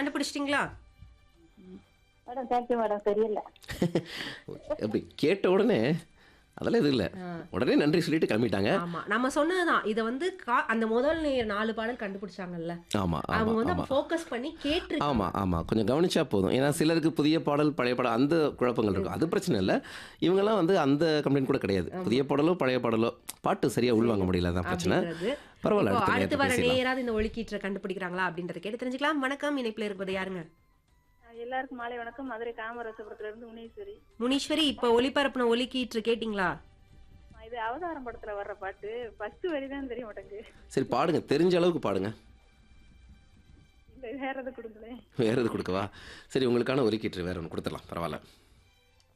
கண்டுபிடிச்சிட்டீங்களா madam thank you madam தெரியல அப்படி கேட்ட உடனே அதெல்லாம் எதுவும் இல்லை உடனே நன்றி சொல்லிட்டு கிளம்பிட்டாங்க ஆமா நம்ம சொன்னதுதான் இத வந்து கா- அந்த முதல் நேயர் நாலு பாடல் கண்டுபிடிச்சாங்கல்ல ஆமாம் அவங்க ஆமாம் வந்து ஆமாம் ஃபோக்கஸ் பண்ணி கேட்டு ஆமாம் ஆமாம் கொஞ்சம் கவனிச்சா போதும் ஏன்னா சிலருக்கு புதிய பாடல் பழைய பாடல் அந்த குழப்பங்கள் இருக்கும் அது பிரச்சனை இல்லை இவங்கெல்லாம் வந்து அந்த கம்ப்ளைண்ட் கூட கிடையாது புதிய பாடலோ பழைய பாடலோ பாட்டு சரியாக உள்வாங்க முடியல அதான் பிரச்சனை அப்படின்றது பரவாயில்ல இப்போ அடுத்த அடுத்து நேரத்தை வர பேசிடலாம் நேயராவது இந்த ஒலிக்கீற்றை கண்டுபிடிக்கிறாங்களா அப்படின்றத கேட்டு தெரிஞ்சுக்கலாம் வணக்கம் இணைப்புல இருப்பது யாருங்க எல்லாருக்கும் மாலை வணக்கம் மதுரை காமராசபுரத்துல இருந்து முனீஸ்வரி முனீஸ்வரி இப்ப ஒலிபரப்புன ஒலிக்கீற்று கேட்டிங்களா இது அவதாரம் படத்துல வர்ற பாட்டு ஃபர்ஸ்ட் வரி தான் தெரிய மாட்டேங்குது சரி பாடுங்க தெரிஞ்ச அளவுக்கு பாடுங்க இல்ல வேற எது கொடுங்களேன் வேற எது கொடுக்கவா சரி உங்களுக்கான ஒதுக்கீட்டு வேற ஒன்று கொடுத்துடலாம் பரவாயில்ல